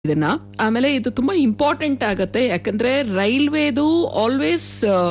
ಇದನ್ನ ಆಮೇಲೆ ಇದು ತುಂಬಾ ಇಂಪಾರ್ಟೆಂಟ್ ಆಗತ್ತೆ ಯಾಕಂದ್ರೆ ರೈಲ್ವೇದು ಆಲ್ವೇಸ್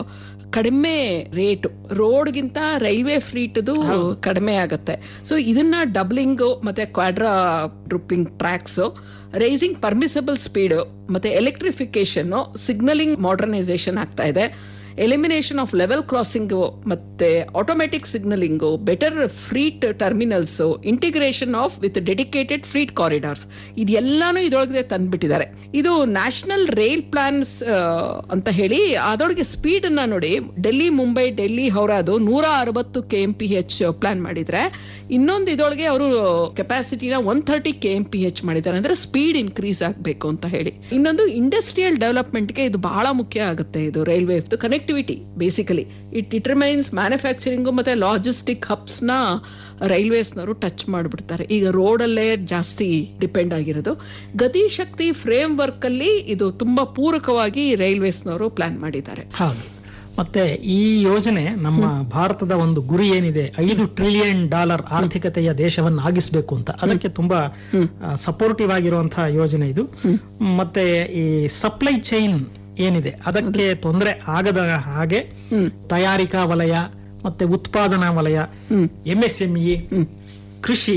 ಕಡಿಮೆ ರೇಟ್ ರೋಡ್ಗಿಂತ ರೈಲ್ವೆ ಫ್ರೀಟ್ದು ಕಡಿಮೆ ಆಗತ್ತೆ ಸೊ ಇದನ್ನ ಡಬ್ಲಿಂಗ್ ಮತ್ತೆ quadrupling tracks raising permissible speed ಮತ್ತೆ ಎಲೆಕ್ಟ್ರಿಫಿಕೇಶನ್ ಸಿಗ್ನಲಿಂಗ್ ಮಾಡರ್ನೈಸೇಷನ್ ಆಗ್ತಾ ಇದೆ ಎಲಿಮಿನೇಷನ್ ಆಫ್ ಲೆವೆಲ್ ಕ್ರಾಸಿಂಗ್ ಮತ್ತೆ automatic signalling better freight terminals integration of with dedicated freight corridors ಇದೆಲ್ಲಾನು ಇದರೊಳಗೆ ತಂದ್ಬಿಟ್ಟಿದ್ದಾರೆ ಇದು ನ್ಯಾಷನಲ್ ರೈಲ್ ಪ್ಲಾನ್ಸ್ ಅಂತ ಹೇಳಿ ಅದರೊಳಗೆ ಸ್ಪೀಡ್ ಅನ್ನ ನೋಡಿ ಡೆಲ್ಲಿ ಮುಂಬೈ ಡೆಲ್ಲಿ ಹೌರಾದು ನೂರ ಅರವತ್ತು K M P H plan ಮಾಡಿದ್ರೆ ಇನ್ನೊಂದು ಇದರೊಳಗೆ ಅವರು ಕೆಪಾಸಿಟಿನ one thirty K M P H ಮಾಡಿದ್ದಾರೆ ಅಂದ್ರೆ ಸ್ಪೀಡ್ ಇನ್ಕ್ರೀಸ್ ಆಗಬೇಕು ಅಂತ ಹೇಳಿ ಇನ್ನೊಂದು ಇಂಡಸ್ಟ್ರಿಯಲ್ ಡೆವಲಪ್ಮೆಂಟ್ಗೆ ಇದು ಬಹಳ ಮುಖ್ಯ ಆಗುತ್ತೆ ಇದು railway connectivity basically it determines manufacturing ಮತ್ತೆ ಲಾಜಿಸ್ಟಿಕ್ ಹಬ್ಸ್ ನ ರೈಲ್ವೇಸ್ನವರು ಟಚ್ ಮಾಡಿಬಿಡ್ತಾರೆ ಈಗ ರೋಡಲ್ಲೇ ಜಾಸ್ತಿ ಡಿಪೆಂಡ್ ಆಗಿರೋದು ಗತಿ ಶಕ್ತಿ ಫ್ರೇಮ್ ವರ್ಕ್ ಅಲ್ಲಿ ಇದು ತುಂಬಾ ಪೂರಕವಾಗಿ ರೈಲ್ವೇಸ್ನವರು ಪ್ಲಾನ್ ಮಾಡಿದ್ದಾರೆ ಹೌದು ಮತ್ತೆ ಈ ಯೋಜನೆ ನಮ್ಮ ಭಾರತದ ಒಂದು ಗುರಿ ಏನಿದೆ ಐದು ಟ್ರಿಲಿಯನ್ ಡಾಲರ್ ಆರ್ಥಿಕತೆಯ ದೇಶವನ್ನು ಆಗಿಸಬೇಕು ಅಂತ ಅದಕ್ಕೆ ತುಂಬಾ ಸಪೋರ್ಟಿವ್ ಆಗಿರುವಂತಹ ಯೋಜನೆ ಇದು ಮತ್ತೆ ಈ ಸಪ್ಲೈ ಚೈನ್ ಏನಿದೆ ಅದಕ್ಕೆ ತೊಂದರೆ ಆಗದ ಹಾಗೆ ತಯಾರಿಕಾ ವಲಯ ಮತ್ತೆ ಉತ್ಪಾದನಾ ವಲಯ ಎಂಎಸ್ಎಂಇ ಕೃಷಿ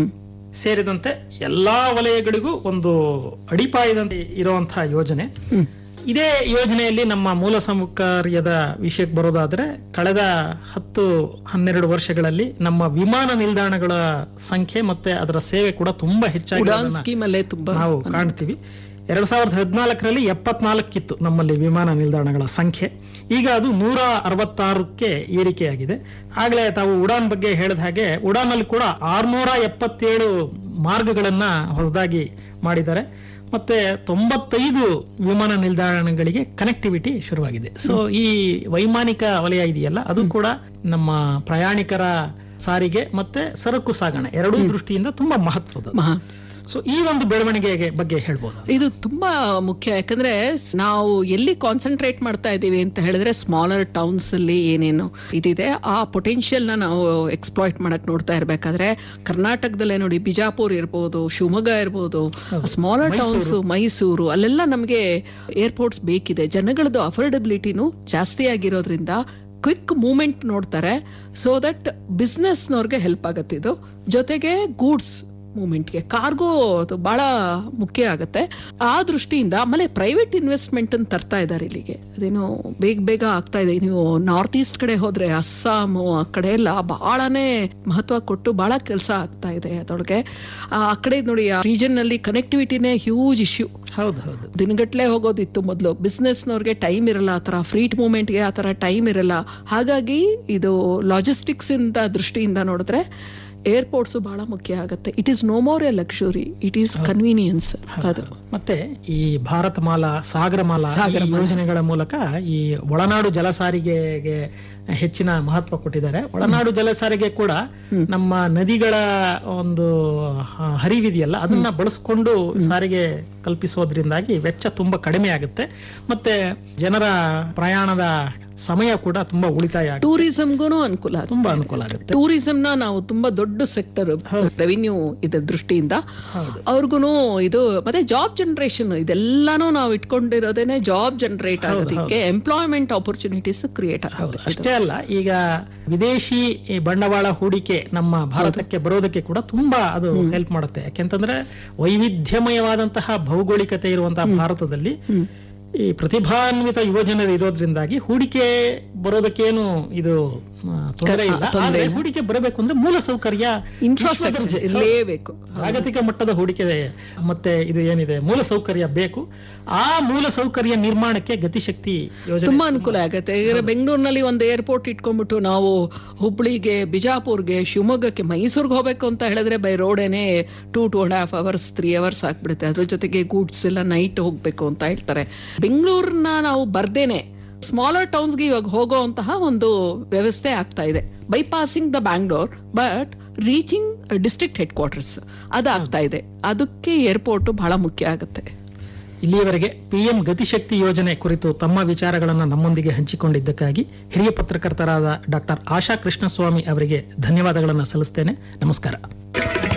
ಸೇರಿದಂತೆ ಎಲ್ಲಾ ವಲಯಗಳಿಗೂ ಒಂದು ಅಡಿಪಾಯದಂತೆ ಇರುವಂತಹ ಯೋಜನೆ ಇದೇ ಯೋಜನೆಯಲ್ಲಿ ನಮ್ಮ ಮೂಲಸೌಕರ್ಯದ ವಿಷಯಕ್ಕೆ ಬರೋದಾದ್ರೆ ಕಳೆದ ಹತ್ತು ಹನ್ನೆರಡು ವರ್ಷಗಳಲ್ಲಿ ನಮ್ಮ ವಿಮಾನ ನಿಲ್ದಾಣಗಳ ಸಂಖ್ಯೆ ಮತ್ತೆ ಅದರ ಸೇವೆ ಕೂಡ ತುಂಬಾ ಹೆಚ್ಚಾಗಿ ತುಂಬಾ ನಾವು ಕಾಣ್ತೀವಿ ಎರಡ್ ಸಾವಿರದ ಹದಿನಾಲ್ಕರಲ್ಲಿ ಎಪ್ಪತ್ನಾಲ್ಕಿತ್ತು ನಮ್ಮಲ್ಲಿ ವಿಮಾನ ನಿಲ್ದಾಣಗಳ ಸಂಖ್ಯೆ ಈಗ ಅದು ನೂರ ಅರವತ್ತಾರಕ್ಕೆ ಏರಿಕೆಯಾಗಿದೆ ಆಗಲೇ ತಾವು ಉಡಾನ್ ಬಗ್ಗೆ ಹೇಳಿದ ಹಾಗೆ ಉಡಾನ್ ಅಲ್ಲಿ ಕೂಡ ಆರ್ನೂರ ಎಪ್ಪತ್ತೇಳು ಮಾರ್ಗಗಳನ್ನ ಹೊಸದಾಗಿ ಮಾಡಿದ್ದಾರೆ ಮತ್ತೆ ತೊಂಬತ್ತೈದು ವಿಮಾನ ನಿಲ್ದಾಣಗಳಿಗೆ ಕನೆಕ್ಟಿವಿಟಿ ಶುರುವಾಗಿದೆ ಸೊ ಈ ವೈಮಾನಿಕ ವಲಯ ಇದೆಯಲ್ಲ ಅದು ಕೂಡ ನಮ್ಮ ಪ್ರಯಾಣಿಕರ ಸಾರಿಗೆ ಮತ್ತೆ ಸರಕು ಸಾಗಣೆ ಎರಡೂ ದೃಷ್ಟಿಯಿಂದ ತುಂಬಾ ಮಹತ್ವದ ಸೊ ಈ ಒಂದು ಬೆಳವಣಿಗೆ ಬಗ್ಗೆ ಹೇಳ್ಬೋದು ಇದು ತುಂಬಾ ಮುಖ್ಯ ಯಾಕಂದ್ರೆ ನಾವು ಎಲ್ಲಿ ಕಾನ್ಸಂಟ್ರೇಟ್ ಮಾಡ್ತಾ ಇದ್ದೀವಿ ಅಂತ ಹೇಳಿದ್ರೆ ಸ್ಮಾಲರ್ ಟೌನ್ಸ್ ಅಲ್ಲಿ ಏನೇನು ಇದಿದೆ ಆ ಪೊಟೆನ್ಷಿಯಲ್ ನ ನಾವು ಎಕ್ಸ್ಪ್ಲಾಯ್ಟ್ ಮಾಡಕ್ ನೋಡ್ತಾ ಇರ್ಬೇಕಾದ್ರೆ ಕರ್ನಾಟಕದಲ್ಲೇ ನೋಡಿ ಬಿಜಾಪುರ್ ಇರ್ಬೋದು ಶಿವಮೊಗ್ಗ ಇರ್ಬೋದು ಸ್ಮಾಲರ್ ಟೌನ್ಸ್ ಮೈಸೂರು ಅಲ್ಲೆಲ್ಲ ನಮಗೆ ಏರ್ಪೋರ್ಟ್ಸ್ ಬೇಕಿದೆ ಜನಗಳದ್ದು ಅಫೋರ್ಡಬಿಲಿಟಿನೂ ಜಾಸ್ತಿ ಆಗಿರೋದ್ರಿಂದ ಕ್ವಿಕ್ ಮೂವ್ಮೆಂಟ್ ನೋಡ್ತಾರೆ ಸೊ ದಟ್ ಬಿಸ್ನೆಸ್ನವ್ರಿಗೆ ಹೆಲ್ಪ್ ಆಗತ್ತೆ ಇದು ಜೊತೆಗೆ ಗೂಡ್ಸ್ ಮೂವ್ಮೆಂಟ್ಗೆ ಕಾರ್ಗೋ ಅದು ಬಹಳ ಮುಖ್ಯ ಆಗುತ್ತೆ ಆ ದೃಷ್ಟಿಯಿಂದ ಆಮೇಲೆ ಪ್ರೈವೇಟ್ ಇನ್ವೆಸ್ಟ್ಮೆಂಟ್ ಅಂತ ತರ್ತಾ ಇದ್ದಾರೆ ಇಲ್ಲಿಗೆ ಅದೇನೋ ಬೇಗ ಬೇಗ ಆಗ್ತಾ ಇದೆ ನೀವು ನಾರ್ತ್ ಈಸ್ಟ್ ಕಡೆ ಹೋದ್ರೆ ಅಸ್ಸಾಂ ಆ ಕಡೆ ಎಲ್ಲ ಬಹಳನೇ ಮಹತ್ವ ಕೊಟ್ಟು ಬಹಳ ಕೆಲಸ ಆಗ್ತಾ ಇದೆ ಅದರೊಳಗೆ ಆ ಕಡೆ ನೋಡಿ ಆ ರೀಜನ್ ನಲ್ಲಿ ಕನೆಕ್ಟಿವಿಟಿನೇ ಹ್ಯೂಜ್ ಇಶ್ಯೂ ಹೌದು ಹೌದು ದಿನಗಟ್ಲೆ ಹೋಗೋದಿತ್ತು ಮೊದಲು ಬಿಸ್ನೆಸ್ನವ್ರಿಗೆ ಟೈಮ್ ಇರಲ್ಲ ಆ ತರ ಫ್ರೀಟ್ ಮೂವ್ಮೆಂಟ್ಗೆ ಆ ತರ ಟೈಮ್ ಇರಲ್ಲ ಹಾಗಾಗಿ ಇದು ಲಾಜಿಸ್ಟಿಕ್ಸ್ ಇಂದ ದೃಷ್ಟಿಯಿಂದ ನೋಡಿದ್ರೆ ಏರ್ಪೋರ್ಟ್ಸ್ ಬಹಳ ಮುಖ್ಯ ಆಗುತ್ತೆ it is no more a luxury it is convenience ಅದು ಮತ್ತೆ ಈ ಭಾರತ ಮಾಲಾ ಸಾಗರ ಮಾಲಾ ಯೋಜನೆಗಳ ಮೂಲಕ ಈ ಒಳನಾಡು ಜಲ ಸಾರಿಗೆಗೆ ಹೆಚ್ಚಿನ ಮಹತ್ವ ಕೊಟ್ಟಿದ್ದಾರೆ ಒಳನಾಡು ಜಲ ಸಾರಿಗೆ ಕೂಡ ನಮ್ಮ ನದಿಗಳ ಒಂದು ಹರಿವಿದೆಯಲ್ಲ ಅದನ್ನ ಬಳಸ್ಕೊಂಡು ಸಾರಿಗೆ ಕಲ್ಪಿಸೋದ್ರಿಂದಾಗಿ ವೆಚ್ಚ ತುಂಬಾ ಕಡಿಮೆ ಆಗುತ್ತೆ ಮತ್ತೆ ಜನರ ಪ್ರಯಾಣದ ಸಮಯ ಕೂಡ ತುಂಬಾ ಉಳಿತಾಯ ಟೂರಿಸಂಗೂ ಅನುಕೂಲ ತುಂಬಾ ಅನುಕೂಲ ಆಗುತ್ತೆ ಟೂರಿಸಂ ನ ನಾವು ತುಂಬಾ ದೊಡ್ಡ ಸೆಕ್ಟರ್ ರೆವಿನ್ಯೂ ಇದ್ರ ದೃಷ್ಟಿಯಿಂದ ಅವ್ರಿಗೂ ಇದು ಮತ್ತೆ ಜಾಬ್ ಜನರೇಷನ್ ಇದೆಲ್ಲಾನು ನಾವು ಇಟ್ಕೊಂಡಿರೋದೇನೆ ಜಾಬ್ ಜನರೇಟ್ ಆಗೋದಕ್ಕೆ ಎಂಪ್ಲಾಯ್ಮೆಂಟ್ ಆಪರ್ಚುನಿಟೀಸ್ ಕ್ರಿಯೇಟ್ ಆಗುತ್ತೆ ಅಷ್ಟೇ ಅಲ್ಲ ಈಗ ವಿದೇಶಿ ಬಂಡವಾಳ ಹೂಡಿಕೆ ನಮ್ಮ ಭಾರತಕ್ಕೆ ಬರೋದಕ್ಕೆ ಕೂಡ ತುಂಬಾ ಅದು ಹೆಲ್ಪ್ ಮಾಡುತ್ತೆ ಯಾಕೆಂತಂದ್ರೆ ವೈವಿಧ್ಯಮಯವಾದಂತಹ ಭೌಗೋಳಿಕತೆ ಇರುವಂತಹ ಭಾರತದಲ್ಲಿ ಈ ಪ್ರತಿಭಾನ್ವಿತ ಯುವಜನರು ಇರೋದ್ರಿಂದಾಗಿ ಹೂಡಿಕೆ ಬರೋದಕ್ಕೇನು ಇದು ತೊಂದರೆ ಇಲ್ಲ ಆದ್ರೆ ಹೂಡಿಕೆ ಬರಬೇಕು ಅಂದ್ರೆ ಮೂಲ ಸೌಕರ್ಯ ಇನ್ಫ್ರಾಸ್ಟ್ರಕ್ಚರ್ ಇರಲೇಬೇಕು ಜಾಗತಿಕ ಮಟ್ಟದ ಹೂಡಿಕೆ ಮತ್ತೆ ಇದು ಏನಿದೆ ಮೂಲ ಸೌಕರ್ಯ ಬೇಕು ಆ ಮೂಲ ಸೌಕರ್ಯ ನಿರ್ಮಾಣಕ್ಕೆ ಗತಿಶಕ್ತಿ ಯೋಜನೆ ತುಂಬಾ ಅನುಕೂಲ ಆಗುತ್ತೆ ಈಗ ಬೆಂಗಳೂರಿನಲ್ಲಿ ಒಂದು ಏರ್ಪೋರ್ಟ್ ಇಟ್ಕೊಂಡ್ಬಿಟ್ಟು ನಾವು ಹುಬ್ಳಿಗೆ ಬಿಜಾಪುರ್ಗೆ ಶಿವಮೊಗ್ಗಕ್ಕೆ ಮೈಸೂರ್ಗೆ ಹೋಗ್ಬೇಕು ಅಂತ ಹೇಳಿದ್ರೆ ಬೈ ರೋಡೇನೆ two to and half hours three hours ಆಗ್ಬಿಡುತ್ತೆ ಅದ್ರ ಜೊತೆಗೆ ಗೂಡ್ಸ್ ಎಲ್ಲ ನೈಟ್ ಹೋಗ್ಬೇಕು ಅಂತ ಹೇಳ್ತಾರೆ ಬೆಂಗಳೂರನ್ನ ನಾವು ಬರ್ದೇನೆ ಸ್ಮಾಲರ್ ಟೌನ್ಸ್ಗೆ ಇವಾಗ ಹೋಗುವಂತಹ ಒಂದು ವ್ಯವಸ್ಥೆ ಆಗ್ತಾ ಇದೆ bypassing the Bangalore but reaching district headquarters ಅದಾಗ್ತಾ ಇದೆ ಅದಕ್ಕೆ ಏರ್ಪೋರ್ಟ್ ಬಹಳ ಮುಖ್ಯ ಆಗುತ್ತೆ ಇಲ್ಲಿಯವರೆಗೆ ಪಿಎಂ ಗತಿಶಕ್ತಿ ಯೋಜನೆ ಕುರಿತು ತಮ್ಮ ವಿಚಾರಗಳನ್ನು ನಮ್ಮೊಂದಿಗೆ ಹಂಚಿಕೊಂಡಿದ್ದಕ್ಕಾಗಿ ಹಿರಿಯ ಪತ್ರಕರ್ತರಾದ ಡಾಕ್ಟರ್ ಆಶಾ ಕೃಷ್ಣಸ್ವಾಮಿ ಅವರಿಗೆ ಧನ್ಯವಾದಗಳನ್ನು ಸಲ್ಲಿಸ್ತೇನೆ ನಮಸ್ಕಾರ